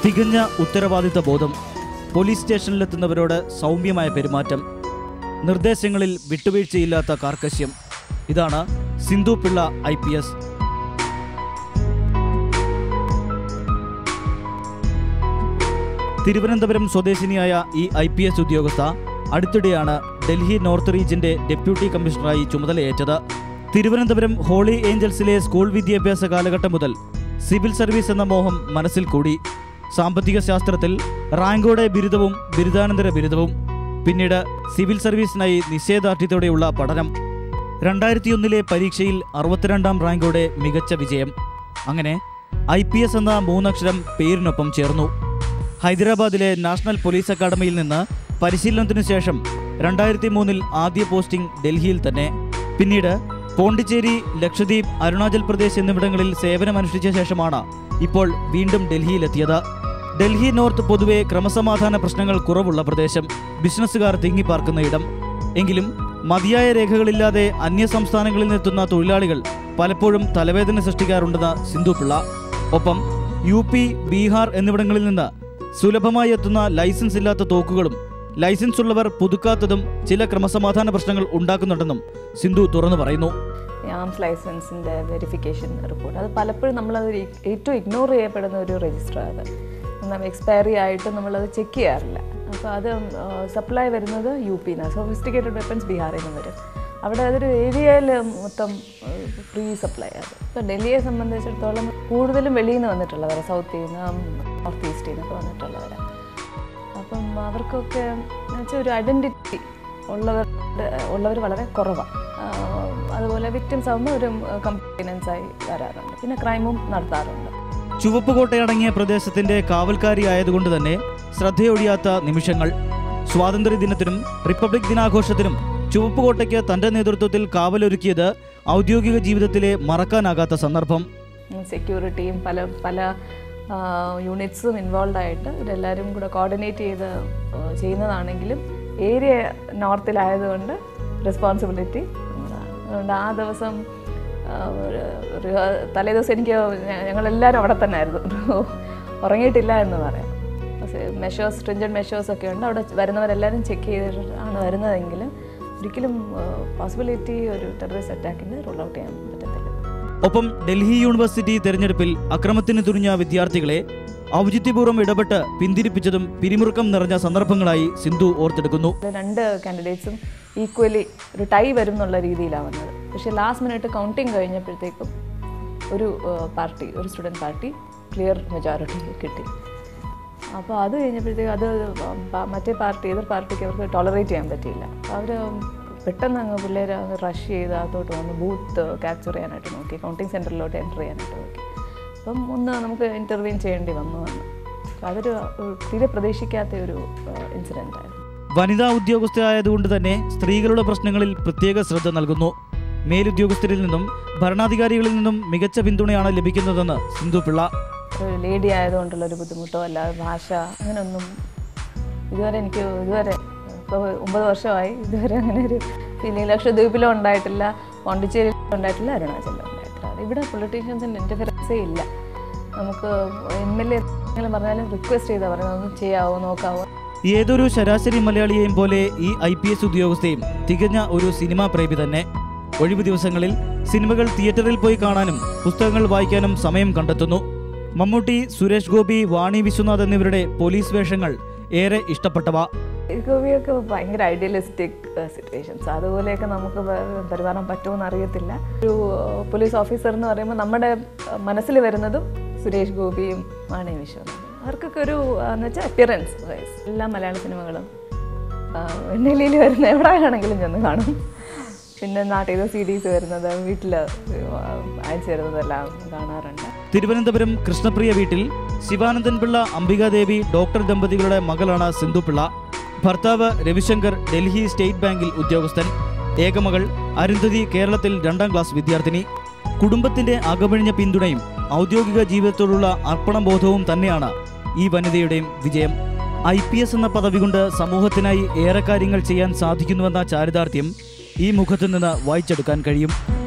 തികഞ്ഞ ഉത്തരവാദിത്ത ബോധം പോലീസ് സ്റ്റേഷനിലെത്തുന്നവരോട് സൗമ്യമായ പെരുമാറ്റം നിർദ്ദേശങ്ങളിൽ വിട്ടുവീഴ്ചയില്ലാത്ത കാർക്കശ്യം ഇതാണ് Sindhu Pillai I P S Thiruvananthapuram സ്വദേശിനിയായ ഈ ഐ പി എസ് ഉദ്യോഗസ്ഥ അടുത്തിടെയാണ് ഡൽഹി നോർത്ത് റീജിയന്റെ ഡെപ്യൂട്ടി കമ്മീഷണറായി ചുമതലയേറ്റത് തിരുവനന്തപുരം ഹോളി ഏഞ്ചൽസിലെ സ്കൂൾ വിദ്യാഭ്യാസ കാലഘട്ടം മുതൽ സിവിൽ സർവീസ് എന്ന മോഹം മനസ്സിൽ കൂടി സാമ്പത്തിക ശാസ്ത്രത്തിൽ റാങ്കോടെ ബിരുദവും ബിരുദാനന്തര ബിരുദവും പിന്നീട് സിവിൽ സർവീസിനായി നിശ്ചയദാർഢ്യത്തോടെയുള്ള പഠനം രണ്ടായിരത്തിയൊന്നിലെ പരീക്ഷയിൽ അറുപത്തിരണ്ടാം റാങ്കോടെ മികച്ച വിജയം അങ്ങനെ ഐ പി എസ് എന്ന മൂന്നക്ഷരം പേരിനൊപ്പം ചേർന്നു ഹൈദരാബാദിലെ നാഷണൽ പോലീസ് അക്കാദമിയിൽ നിന്ന് പരിശീലനത്തിനു ശേഷം രണ്ടായിരത്തി മൂന്നിൽ ആദ്യ പോസ്റ്റിംഗ് ഡൽഹിയിൽ തന്നെ പിന്നീട് പോണ്ടിച്ചേരി ലക്ഷദ്വീപ് അരുണാചൽ പ്രദേശ് എന്നിവിടങ്ങളിൽ സേവനമനുഷ്ഠിച്ച ശേഷമാണ് ഇപ്പോൾ വീണ്ടും ഡൽഹിയിലെത്തിയത് ഡൽഹി നോർത്ത് പൊതുവെ ക്രമസമാധാന പ്രശ്നങ്ങൾ കുറവുള്ള പ്രദേശം ബിസിനസ്സുകാർ തിങ്ങിപ്പാർക്കുന്ന ഇടം എങ്കിലും മതിയായ രേഖകളില്ലാതെ അന്യ സംസ്ഥാനങ്ങളിൽ നിന്നെത്തുന്ന തൊഴിലാളികൾ പലപ്പോഴും തലവേദന സൃഷ്ടിക്കാറുണ്ടെന്ന് സിന്ധു പിള്ള ഒപ്പം യു പി ബീഹാർ എന്നിവിടങ്ങളിൽ നിന്ന് സുലഭമായി എത്തുന്ന ലൈസൻസ് ഇല്ലാത്ത തോക്കുകളും ലൈസൻസ് ഉള്ളവർ പുതുക്കാത്തതും ചില ക്രമസമാധാന പ്രശ്നങ്ങൾ ഉണ്ടാക്കുന്നുണ്ടെന്നും സിന്ധു തുറന്നു പറയുന്നു ആംസ് ലൈസൻസിൻ്റെ വെരിഫിക്കേഷൻ റിപ്പോർട്ട് അത് പലപ്പോഴും നമ്മളത് ഇ- ഏറ്റവും ഇഗ്നോർ ചെയ്യപ്പെടുന്ന ഒരു രജിസ്റ്ററാണ് അത് എന്നാൽ എക്സ്പയറി ആയിട്ട് നമ്മളത് ചെക്ക് ചെയ്യാറില്ല അപ്പോൾ അത് സപ്ലൈ വരുന്നത് യു പിന്നാണ് സോഫിസ്റ്റിക്കേറ്റഡ് വെപ്പൺസ് ബീഹാറിൽ നിന്ന് വരും അവിടെ അതൊരു ഏരിയയിൽ മൊത്തം ഫ്രീ സപ്ലൈ ആണ് ഇപ്പോൾ ഡൽഹിയെ സംബന്ധിച്ചിടത്തോളം കൂടുതലും വെളിയിൽ നിന്ന് വന്നിട്ടുള്ളവരാണ് സൗത്തിൽ നിന്ന് നോർത്ത് ഈസ്റ്റിൽ നിന്നൊക്കെ വന്നിട്ടുള്ളവരാണ് അപ്പം അവർക്കൊക്കെ എന്നുവെച്ചാൽ ഒരു ഐഡൻറ്റിറ്റി ഉള്ളവർ ഉള്ളവർ വളരെ കുറവാണ് അതുപോലെ വിക്ടിംസ് ആകുമ്പോൾ ഒരു കംപ്ലൈനൻസ് ആയി വരാറുണ്ട് പിന്നെ ക്രൈമും നടത്താറുണ്ട് ചുവപ്പ് കോട്ടയടങ്ങിയ പ്രദേശത്തിന്റെ കാവൽക്കാരി ആയതുകൊണ്ട് തന്നെ ശ്രദ്ധയൊഴിയാത്ത നിമിഷങ്ങൾ സ്വാതന്ത്ര്യ ദിനത്തിനും റിപ്പബ്ലിക് ദിനാഘോഷത്തിനും ചുവപ്പ് കോട്ടയ്ക്ക് തന്റെ നേതൃത്വത്തിൽ കാവലൊരുക്കിയത് ഔദ്യോഗിക ജീവിതത്തിലെ മറക്കാനാകാത്ത സന്ദർഭം സെക്യൂരിറ്റിയും പല പല യൂണിറ്റ്സും ഇൻവോൾവ് ആയിട്ട് ഇതെല്ലാവരും കൂടെ കോർഡിനേറ്റ് ചെയ്ത് ആ, ചെയ്യുന്നതാണെങ്കിലും ഏരിയ നോർത്തിലായതുകൊണ്ട് റെസ്പോൺസിബിലിറ്റി നമ്മളാണ് അതുകൊണ്ട് ആ ദിവസം ആ, ഒരു ഒരു തലേദിവസം എനിക്ക് ഞ- ഞങ്ങളെല്ലാവരും അവിടെ തന്നെ ആയിരുന്നു ഉറങ്ങിയിട്ടില്ല എന്ന് പറയാം മെഷേഴ്സ് സ്ട്രിഞ്ചൻ മെഷേഴ്സ് ഒക്കെ ഉണ്ട് അവിടെ വരുന്നവരെല്ലാവരും ചെക്ക് ചെയ്തിട്ടാണ് വരുന്നതെങ്കിൽ ഒരിക്കലും പോസിബിലിറ്റി ഒരു ടെററിസ്റ്റ് അറ്റാക്കിന് റൂൾ ഔട്ട് ചെയ്യാൻ പറ്റത്തില്ല ഒപ്പം ഡൽഹി യൂണിവേഴ്സിറ്റി തെരഞ്ഞെടുപ്പിൽ അക്രമത്തിന് തുനിഞ്ഞ വിദ്യാർത്ഥികളെ ഔചിത്യപൂർവ്വം ഇടപെട്ട് പിന്തിരിപ്പിച്ചതും പിരിമുറുക്കം നിറഞ്ഞ സന്ദർഭങ്ങളായി സിന്ധു ഓർത്തെടുക്കുന്നു ഇത് രണ്ട് കാൻഡിഡേറ്റ്സും ഈക്വലി ഒരു ടൈ വരും എന്നുള്ള രീതിയിലാണ് വന്നത് പക്ഷേ ലാസ്റ്റ് മിനിറ്റ് കൗണ്ടിങ് കഴിഞ്ഞപ്പോഴത്തേക്കും ഒരു പാർട്ടി ഒരു സ്റ്റുഡൻറ് പാർട്ടി ക്ലിയർ മെജോറിറ്റി കിട്ടി അപ്പോൾ അത് കഴിഞ്ഞപ്പോഴത്തേക്കും അത് പ- മറ്റേ പാർട്ടി എതിർ പാർട്ടിക്ക് അവർക്ക് ടോളറേറ്റ് ചെയ്യാൻ പറ്റിയില്ല അവർ പെട്ടെന്ന് അങ്ങ് പിള്ളേർ റഷ് ചെയ്ത് അകത്തോട്ട് വന്ന് ബൂത്ത് ക്യാപ്ചർ ചെയ്യാനായിട്ട് നോക്കി കൗണ്ടിങ് സെൻറ്ററിലോട്ട് എൻ്റർ ചെയ്യാനായിട്ട് നോക്കി അപ്പം ഒന്ന് നമുക്ക് ഇൻ്റർവ്യൂൻ ചെയ്യേണ്ടി വന്നു വന്നു അപ്പോൾ അതൊരു ഒരു തീരെ പ്രതീക്ഷിക്കാത്ത ഒരു ഇൻസിഡൻ്റ് ആയിരുന്നു വനിതാ ഉദ്യോഗസ്ഥയായതുകൊണ്ട് തന്നെ സ്ത്രീകളുടെ പ്രശ്നങ്ങളിൽ പ്രത്യേക ശ്രദ്ധ നൽകുന്നു മേലുദ്യോഗസ്ഥരിൽ നിന്നും ഭരണാധികാരികളിൽ നിന്നും മികച്ച പിന്തുണയാണ് ലഭിക്കുന്നതെന്ന് സിന്ധു പിള്ള ഒരു ലേഡി ആയതുകൊണ്ടുള്ള ഒരു ബുദ്ധിമുട്ടോ അല്ലാതെ ഭാഷ അങ്ങനെയൊന്നും ഇതുവരെ എനിക്ക് ഇതുവരെ ഇപ്പോൾ ഒമ്പത് വർഷമായി ഇതുവരെ അങ്ങനെ ഒരു ഫീലിംഗ് ലക്ഷദ്വീപിലും ഉണ്ടായിട്ടില്ല പോണ്ടിച്ചേരിയിലും ഉണ്ടായിട്ടില്ല അരുണാചലിലും ഉണ്ടായിട്ടില്ല ഇവിടെ പൊളിറ്റീഷ്യൻസിൻ്റെ ഇൻ്റർഫിയറൻസേ ഇല്ല നമുക്ക് എം എൽ എ പറഞ്ഞാലും റിക്വസ്റ്റ് ചെയ്താൽ പറയുന്നത് ഒന്ന് ചെയ്യാവോ നോക്കാവോ ഏതൊരു ശരാശരി മലയാളിയെയും പോലെ ഈ ഐ പി എസ് ഉദ്യോഗസ്ഥയും തികഞ്ഞ ഒരു സിനിമാ പ്രേമി തന്നെ ഒഴിവു ദിവസങ്ങളിൽ സിനിമകൾ തിയേറ്ററിൽ പോയി കാണാനും പുസ്തകങ്ങൾ വായിക്കാനും സമയം കണ്ടെത്തുന്നു മമ്മൂട്ടി സുരേഷ് ഗോപി വാണി വിശ്വനാഥ് എന്നിവരുടെ പോലീസ് വേഷങ്ങൾ ഏറെ ഇഷ്ടപ്പെട്ടവ ഗോപിയൊക്കെ ഭയങ്കര ഐഡിയലിസ്റ്റിക് സിറ്റുവേഷൻസ് അതുപോലെയൊക്കെ നമുക്ക് പെ- പെരുമാറാൻ പറ്റുമെന്ന് അറിയത്തില്ല ഒരു പോലീസ് ഓഫീസർ എന്ന് പറയുമ്പോൾ നമ്മുടെ മനസ്സിൽ വരുന്നതും സുരേഷ് ഗോപിയും വാണി വിശ്വനാഥും അവർക്കൊക്കെ ഒരു എന്ന് വെച്ചാൽ അപ്പിയറൻസ് വൈസ് എല്ലാ മലയാള സിനിമകളും വെണ്ണലിയിൽ വരുന്ന എവിടെ ആണെങ്കിലും ചെന്ന് കാണും പിന്നെ നാട്ടിൽ നിന്ന് സി ഡീസ് വരുന്നത് വീട്ടിൽ അയച്ചു തരുന്നതെല്ലാം കാണാറുണ്ട് തിരുവനന്തപുരം കൃഷ്ണപ്രിയ വീട്ടിൽ ശിവാനന്ദൻ പിള്ള അംബികാദേവി ഡോക്ടർ ദമ്പതികളുടെ മകളാണ് സിന്ധു പിള്ള ഭർത്താവ് രവിശങ്കർ ഡൽഹി സ്റ്റേറ്റ് ബാങ്കിൽ ഉദ്യോഗസ്ഥൻ ഏകമകൾ അരുന്ധതി കേരളത്തിൽ രണ്ടാം ക്ലാസ് വിദ്യാർത്ഥിനി കുടുംബത്തിന്റെ അകമഴിഞ്ഞ പിന്തുണയും ഔദ്യോഗിക ജീവിതത്തോടുള്ള അർപ്പണബോധവും തന്നെയാണ് ഈ വനിതയുടെയും വിജയം ഐ പി എസ് എന്ന പദവി കൊണ്ട് സമൂഹത്തിനായി ഏറെ കാര്യങ്ങൾ ചെയ്യാൻ സാധിക്കുന്നുവെന്ന ചാരിതാർത്ഥ്യം ഈ മുഖത്തു നിന്ന് വായിച്ചെടുക്കാൻ കഴിയും